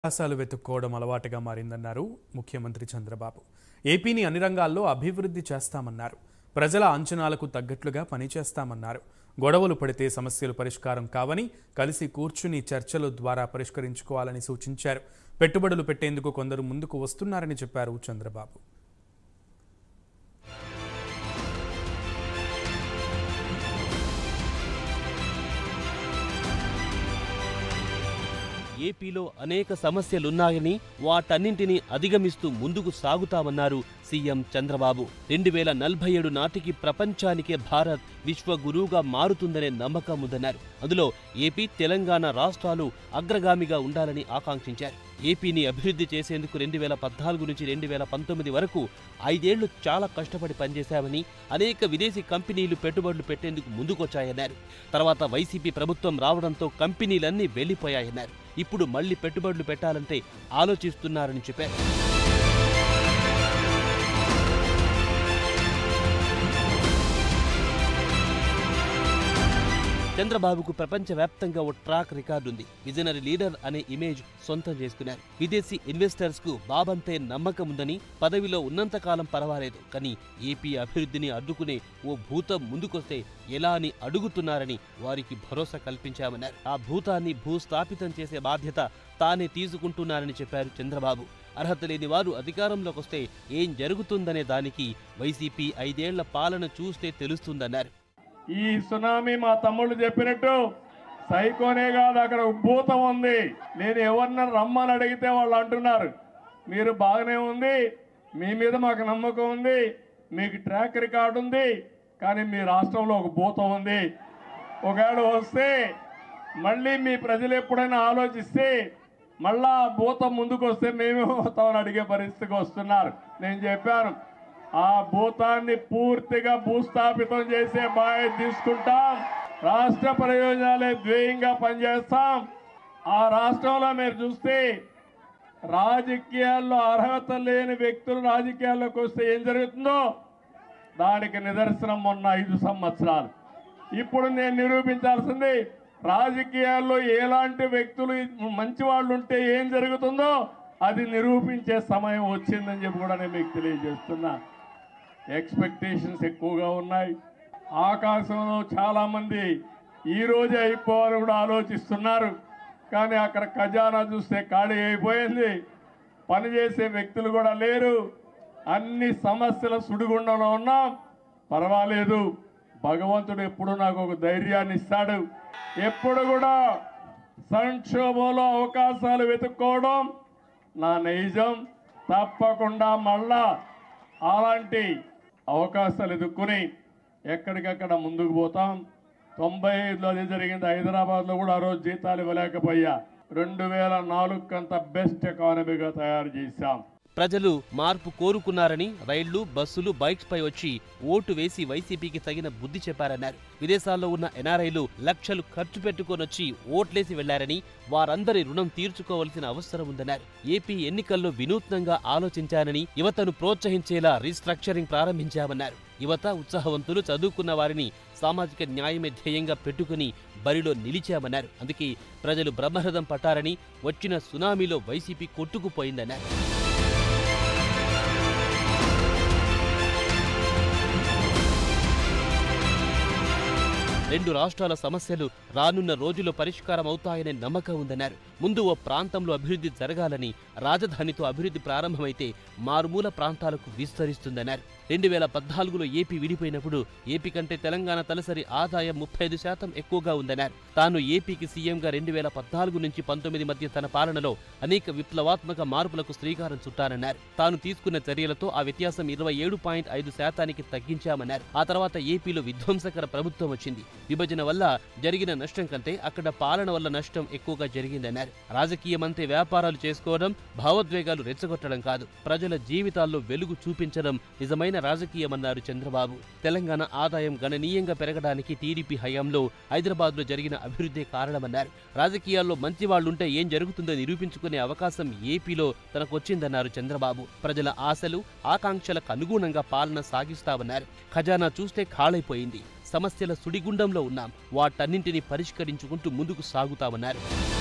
అవకాశాలు వెతుక్కోవడం అలవాటుగా మారిందన్నారు ముఖ్యమంత్రి చంద్రబాబు ఏపీని అన్ని రంగాల్లో అభివృద్ధి చేస్తామన్నారు ప్రజల అంచనాలకు తగ్గట్లుగా పనిచేస్తామన్నారు గొడవలు పడితే సమస్యలు పరిష్కారం కావని కలిసి కూర్చుని చర్చల ద్వారా పరిష్కరించుకోవాలని సూచించారు పెట్టుబడులు పెట్టేందుకు కొందరు ముందుకు వస్తున్నారని చెప్పారు చంద్రబాబు ఏపీలో అనేక సమస్యలున్నాయని వాటన్నింటినీ అధిగమిస్తూ ముందుకు సాగుతామన్నారు సీఎం చంద్రబాబు రెండు వేల నలభై ఏడు నాటికి ప్రపంచానికే భారత్ విశ్వగురువుగా మారుతుందనే నమ్మకం ఉందన్నారు అందులో ఏపీ తెలంగాణ రాష్ట్రాలు అగ్రగామిగా ఉండాలని ఆకాంక్షించారు ఏపీని అభివృద్ధి చేసేందుకు రెండు వేల పద్నాలుగు నుంచి రెండు వేల పంతొమ్మిది వరకు ఐదేళ్లు చాలా కష్టపడి పనిచేశామని అనేక విదేశీ కంపెనీలు పెట్టుబడులు పెట్టేందుకు ముందుకొచ్చాయన్నారు తర్వాత వైసీపీ ప్రభుత్వం రావడంతో కంపెనీలన్నీ వెళ్లిపోయాయన్నారు ఇప్పుడు మళ్లీ పెట్టుబడులు పెట్టాలంటే ఆలోచిస్తున్నారని చెప్పారు చంద్రబాబుకు ప్రపంచవ్యాప్తంగా ఓ ట్రాక్ రికార్డు ఉంది విజనరీ లీడర్ అనే ఇమేజ్ సొంతం చేసుకున్నారు విదేశీ ఇన్వెస్టర్స్ కు బాబంతే నమ్మకం ఉందని పదవిలో ఉన్నంతకాలం పర్వాలేదు కానీ ఏపీ అభివృద్ధిని అడ్డుకునే ఓ భూతం ముందుకొస్తే ఎలా అని అడుగుతున్నారని వారికి భరోసా కల్పించామన్నారు ఆ భూతాన్ని భూస్థాపితం చేసే బాధ్యత తానే తీసుకుంటున్నారని చెప్పారు చంద్రబాబు అర్హత లేని వారు అధికారంలోకి వస్తే ఏం జరుగుతుందనే దానికి వైసీపీ ఐదేళ్ల పాలన చూస్తే తెలుస్తుందన్నారు ఈ సునామీ మా తమ్ముళ్ళు చెప్పినట్టు సైకోనే కాదు అక్కడ ఉబ్బూతం ఉంది నేను ఎవరిని రమ్మని అడిగితే వాళ్ళు అంటున్నారు మీరు బాగానే ఉంది మీ మీద మాకు నమ్మకం ఉంది మీకు ట్రాక్ రికార్డు ఉంది కానీ మీ రాష్ట్రంలో ఒక భూతం ఉంది ఒకవేళ వస్తే మళ్ళీ మీ ప్రజలు ఎప్పుడైనా ఆలోచిస్తే మళ్ళా ఆ భూతం ముందుకు వస్తే మేమే పోతామని అడిగే పరిస్థితికి వస్తున్నారు నేను చెప్పాను ఆ భూతాన్ని పూర్తిగా భూస్థాపితం చేసే బాధ్యత తీసుకుంటాం రాష్ట్ర ప్రయోజనాలే ధ్యేయంగా పనిచేస్తాం ఆ రాష్ట్రంలో మీరు చూస్తే రాజకీయాల్లో అర్హత లేని వ్యక్తులు రాజకీయాల్లోకి వస్తే ఏం జరుగుతుందో దానికి నిదర్శనం మొన్న ఐదు సంవత్సరాలు ఇప్పుడు నేను నిరూపించాల్సింది రాజకీయాల్లో ఎలాంటి వ్యక్తులు మంచి వాళ్ళు ఉంటే ఏం జరుగుతుందో అది నిరూపించే సమయం వచ్చిందని చెప్పి కూడా నేను మీకు తెలియజేస్తున్నా ఎక్స్పెక్టేషన్స్ ఎక్కువగా ఉన్నాయి ఆకాశంలో చాలా మంది ఈ రోజే అయిపోవాలని కూడా ఆలోచిస్తున్నారు కానీ అక్కడ ఖజానా చూస్తే ఖాళీ అయిపోయింది పనిచేసే వ్యక్తులు కూడా లేరు అన్ని సమస్యల సుడిగుండంలో ఉన్నాం పర్వాలేదు భగవంతుడు ఎప్పుడు నాకు ఒక ధైర్యాన్ని ఇస్తాడు ఎప్పుడు కూడా సంక్షోభంలో అవకాశాలు వెతుక్కోవడం నా నైజం తప్పకుండా మళ్ళా అలాంటి అవకాశాలు ఎదుర్కొని ఎక్కడికక్కడ ముందుకు పోతాం తొంభై ఐదులో అది జరిగింది హైదరాబాద్లో కూడా ఆ రోజు జీతాలు ఇవ్వలేకపోయా రెండు వేల నాలుగు కంత బెస్ట్ ఎకానమీగా తయారు చేశాం ప్రజలు మార్పు కోరుకున్నారని రైళ్లు బస్సులు బైక్స్ పై వచ్చి ఓటు వేసి వైసీపీకి తగిన బుద్ధి చెప్పారన్నారు విదేశాల్లో ఉన్న ఎన్ఆర్ఐలు లక్షలు ఖర్చు పెట్టుకొనొచ్చి ఓట్లేసి వెళ్లారని వారందరి రుణం తీర్చుకోవలసిన అవసరం ఉందన్నారు ఏపీ ఎన్నికల్లో వినూత్నంగా ఆలోచించానని యువతను ప్రోత్సహించేలా రీస్ట్రక్చరింగ్ ప్రారంభించామన్నారు యువత ఉత్సాహవంతులు చదువుకున్న వారిని సామాజిక న్యాయమే ధ్యేయంగా పెట్టుకుని బరిలో నిలిచామన్నారు అందుకే ప్రజలు బ్రహ్మరథం పట్టారని వచ్చిన సునామీలో వైసీపీ కొట్టుకుపోయిందన్నారు రెండు రాష్ట్రాల సమస్యలు రానున్న రోజుల్లో పరిష్కారం అవుతాయనే నమ్మకం ఉందన్నారు ముందు ఓ ప్రాంతంలో అభివృద్ధి జరగాలని రాజధానితో అభివృద్ధి ప్రారంభమైతే మారుమూల ప్రాంతాలకు విస్తరిస్తుందన్నారు రెండు వేల పద్నాలుగులో ఏపీ విడిపోయినప్పుడు ఏపీ కంటే తెలంగాణ తలసరి ఆదాయం ముప్పై ఐదు శాతం ఎక్కువగా ఉందన్నారు తాను ఏపీకి సీఎంగా రెండు వేల పద్నాలుగు నుంచి పంతొమ్మిది మధ్య తన పాలనలో అనేక విప్లవాత్మక మార్పులకు శ్రీకారం చుట్టానన్నారు తాను తీసుకున్న చర్యలతో ఆ వ్యత్యాసం ఇరవై ఏడు పాయింట్ ఐదు శాతానికి తగ్గించామన్నారు ఆ తర్వాత ఏపీలో విధ్వంసకర ప్రభుత్వం వచ్చింది విభజన వల్ల జరిగిన నష్టం కంటే అక్కడ పాలన వల్ల నష్టం ఎక్కువగా జరిగిందన్నారు రాజకీయమంతే వ్యాపారాలు చేసుకోవడం భావోద్వేగాలు రెచ్చగొట్టడం కాదు ప్రజల జీవితాల్లో వెలుగు చూపించడం నిజమైన రాజకీయమన్నారు చంద్రబాబు తెలంగాణ ఆదాయం గణనీయంగా పెరగడానికి టీడీపీ హయాంలో హైదరాబాద్లో జరిగిన అభివృద్ధి కారణమన్నారు రాజకీయాల్లో మంచి వాళ్ళుంటే ఏం జరుగుతుందో నిరూపించుకునే అవకాశం ఏపీలో తనకొచ్చిందన్నారు చంద్రబాబు ప్రజల ఆశలు ఆకాంక్షలకు అనుగుణంగా పాలన సాగిస్తామన్నారు ఖజానా చూస్తే ఖాళైపోయింది సమస్యల సుడిగుండంలో ఉన్నాం వాటన్నింటినీ పరిష్కరించుకుంటూ ముందుకు సాగుతామన్నారు